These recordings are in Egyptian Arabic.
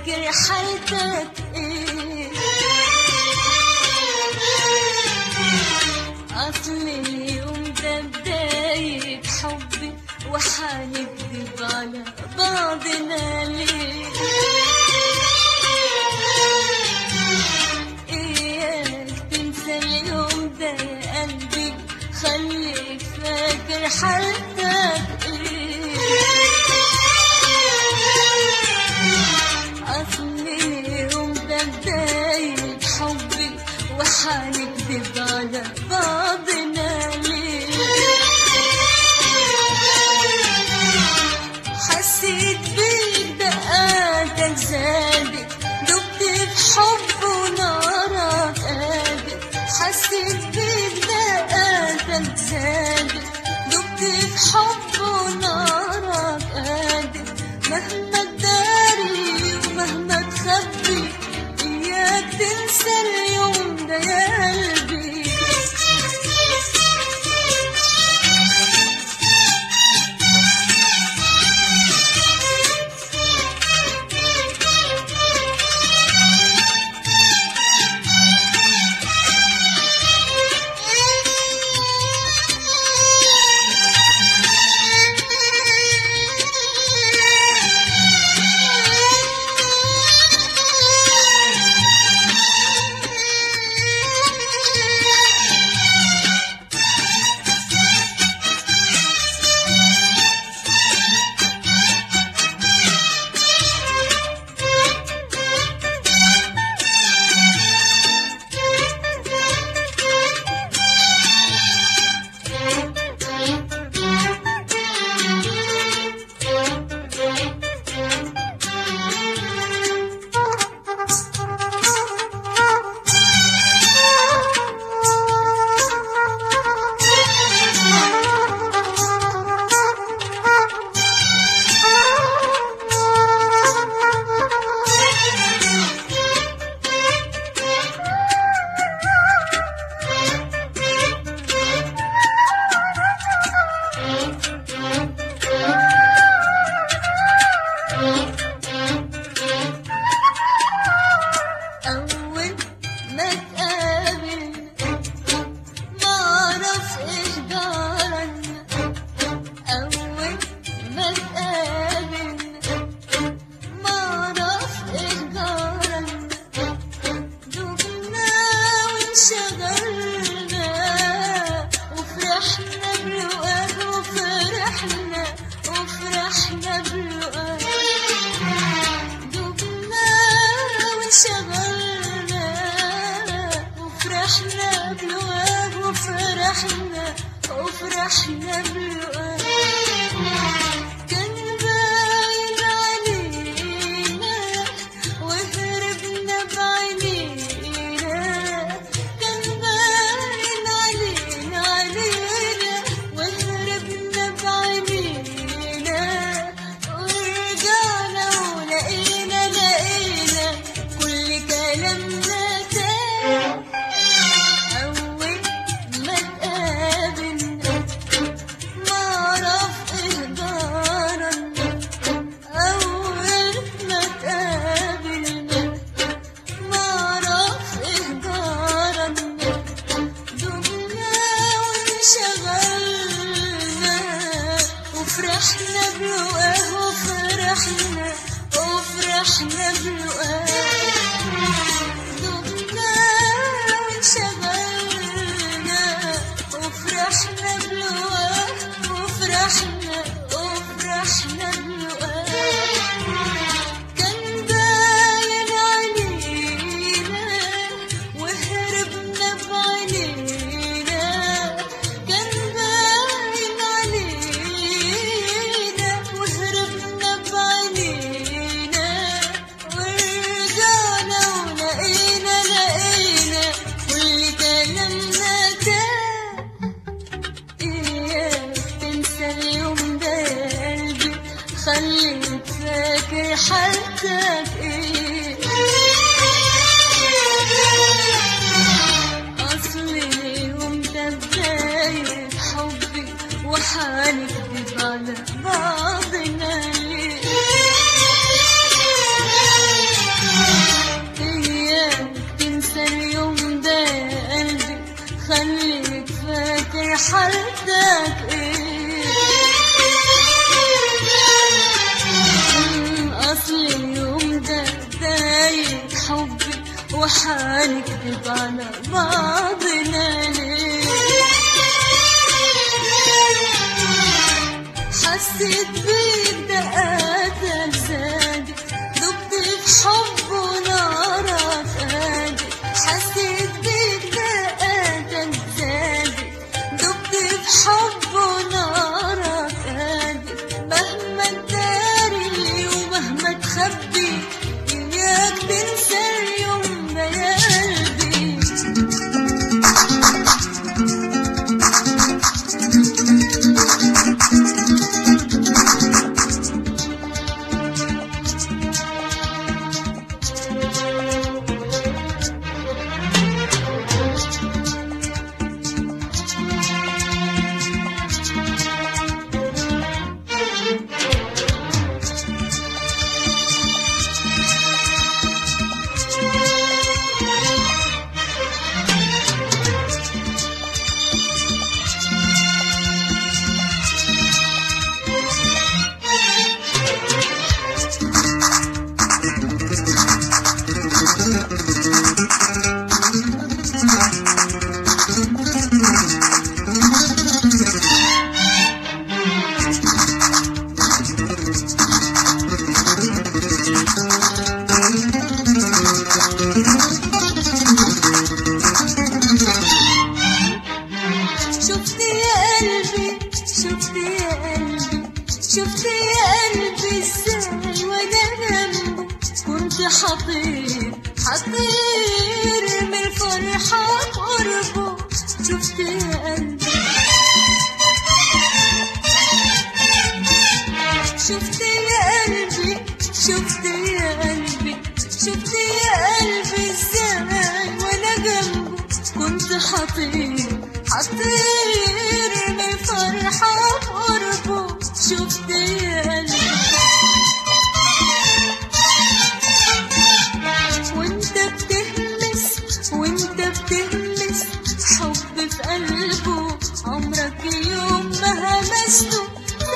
فاكر حالتك ايه اصل اليوم ده بداية حبي وحنكذب على بعضنا ليه اياك تنسى اليوم ده يا قلبي خليك فاكر حالتك ايه أصل اليوم ده بداية حبي وحنكذب على بعضنا ليه حسيت بيك دقاتك زادت دبت بحب ونارك قادت حسيت بيك دقاتك زادت دبت بحب ونارك قادت مهما تداري ومهما تخبي إياك تنسى اليوم ده يا قلبي أول ما تقابل ما أعرف إيه جرالنا أول ما تقابل ما أعرف إيه جرالنا دبنا وانشغلنا وفرحنا بلقاك وفرحنا وفرحنا بلقاك دبنا وانشغلنا وفرحنا بلقاك وفرحنا وفرحنا بلقاك كان باين علينا وهربنا بعينينا كان باين علينا علينا وهربنا بعينينا ورجعنا ولقينا لقينا كل كلامنا تاه أول ما تقابلنا ما أعرف إيه جرالنا أول ما تقابلنا ما أعرف إيه جرالنا دمنا وانشغلنا وفرحنا بلقاه وفرحنا وفرحنا بلقاه دمنا وانشغلنا وفرحنا بلقاه وفرحنا وفرحنا بلقاه كان باين علينا وهربنا بعينينا كان باين علينا وهربنا بعينينا ورجعنا ولقينا لقينا كل كلامنا تاه إياك تنسى اليوم ده يا قلبي خليك فاكر حالتك إيه أصل اليوم ده بداية حبي وحنكذب على بعضنا ليه وحنكذب على بعضنا ليه حسيت بيك دقاتك زادت دبت في حب ونارك هادت حسيت بيك دقاتك زادت دبت في حب ونارك هادت مهما تداري ومهما تخبي إياك تنسى اليوم ده يا قلبي شفت يا قلبي شفت يا قلبي شفت يا قلبي ازاي وانا جنبه كنت حطير حطير من الفرحة قربه شفت يا قلبي شفت يا قلبي شفت يا قلبي شفت يا قلبي ازاي وانا جنبه كنت حطير حطير من فرحة قربه شفت يا قلبي وانت بتهمس وانت بتهمس حب في قلبه عمرك يوم ما همسته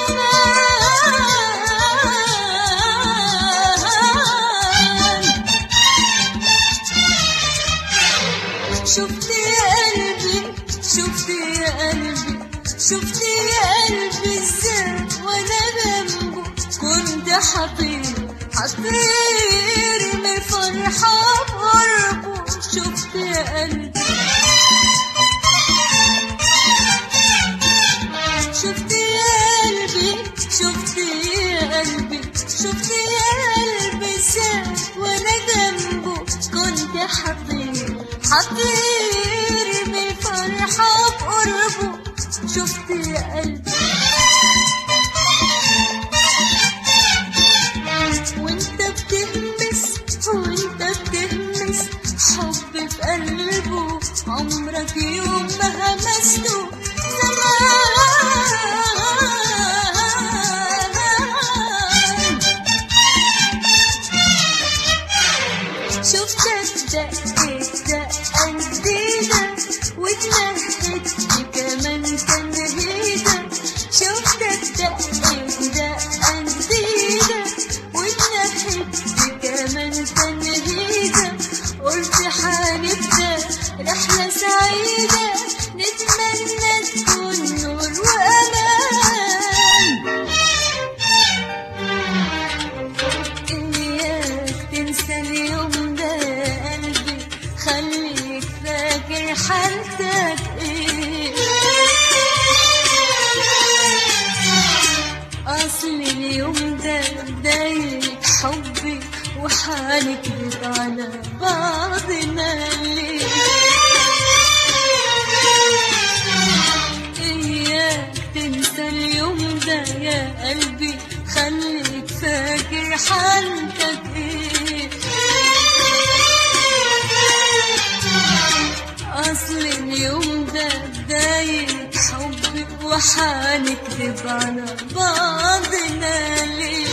زمان شفت يا قلبي شفت يا قلبي شفت يا قلبي ازاي وانا جنبه كنت حطير حطير من فرحة بقربه شفت يا قلبي شفت يا قلبي شفت يا قلبي شفت يا قلبي ازاي وانا جنبه كنت حطير حطير من فرحة بقربه شفت يا قلبي وانت بتهمس وانت بتهمس حب في قلبه عمرك يوم ما همسته زمان شفتك دقيت دقة جديدة واتمهدت كمان تنهيدة شفتك دقيت دقة جديدة واتمهدت كمان تنهيدة قلت حنبدأ رحلة سعيدة نتمنى تكون نور وأمان إياك تنسى اليوم ده يا قلبي خليك فاكر حالتك إيه أصل اليوم ده بداية حبي وحنكذب على بعضنا ليه إياك تنسى اليوم ده يا قلبي خليك فاكر حالتك إيه أصل اليوم ده بداية حبي وحنكذب على بعضنا ليه